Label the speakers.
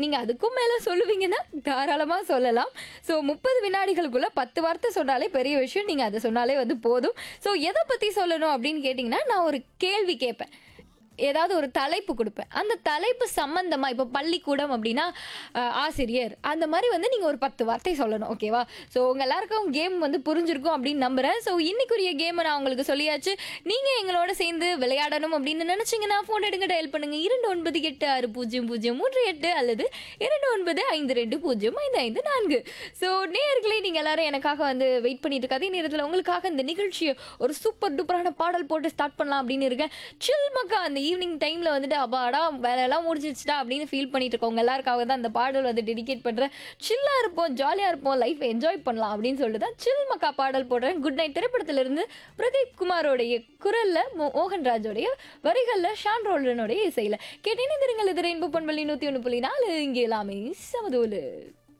Speaker 1: நீங்கள் அதுக்கும் மேலே சொல்லுவீங்கன்னா தாராளமாக சொல்லலாம் ஸோ முப்பது வினாடிகளுக்குள்ள பத்து வார்த்தை சொன்னாலே பெரிய விஷயம் நீங்கள் அதை சொன்னாலே வந்து போதும் ஸோ எதை பற்றி சொல்லணும் அப்படின்னு கேட்டிங்கன்னா நான் ஒரு கேள்வி கேட்பேன் ஏதாவது ஒரு தலைப்பு கொடுப்பேன் அந்த தலைப்பு சம்பந்தமா இப்போ பள்ளிக்கூடம் அப்படின்னா அஹ், ஆசிரியர் அந்த மாதிரி வந்து நீங்கள் ஒரு பத்து வார்த்தை சொல்லணும் ஓகேவா ஸோ உங்கள் எல்லாருக்கும் கேம் வந்து புரிஞ்சிருக்கும் அப்படின்னு நம்புறேன் ஸோ இன்னைக்குரிய கேமை நான் உங்களுக்கு சொல்லியாச்சு நீங்கள் எங்களோட சேர்ந்து விளையாடணும் அப்படின்னு நினச்சிங்கன்னா ஃபோன் எடுங்க டயல் பண்ணுங்க இரண்டு ஒன்பது எட்டு ஆறு பூஜ்ஜியம் பூஜ்ஜியம் மூன்று எட்டு அல்லது இரண்டு ஒன்பது ஐந்து ரெண்டு பூஜ்ஜியம் ஐந்து ஐந்து நான்கு ஸோ நேயர்களே நீங்கள் எல்லாரும் எனக்காக வந்து வெயிட் பண்ணிட்டு இருக்க அதே நேரத்தில் உங்களுக்காக இந்த நிகழ்ச்சியை ஒரு சூப்பர் டூப்பரான பாடல் போட்டு ஸ்டார்ட் பண்ணலாம் அப்படின்னு இருக்கேன் சில் மக்கா அந்த ஈவினிங் டைமில் வந்துட்டு அப்பாடா வேலையெல்லாம் முடிஞ்சிச்சுடா அப்படின்னு ஃபீல் பண்ணிட்டு இருக்கவங்க எல்லாருக்காக தான் அந்த பாடல் வந்து டெடிகேட் பண்ணுறேன் சில்லாக இருப்போம் ஜாலியாக இருப்போம் லைஃப்பை என்ஜாய் பண்ணலாம் அப்படின்னு சொல்லிட்டு தான் சில் மக்கா பாடல் போடுறேன் குட் நைட் திரைப்படத்திலிருந்து பிரதீப் குமாரோடைய குரலில் மோகன்ராஜோடைய வரிகளில் ஷான் ரோல்டனுடைய இசையில் கேட்டேன் திருங்கள் இது ரெயின்போ பண்பள்ளி நூற்றி ஒன்று புள்ளி நாலு இங்கே எல்லாமே சமதூலு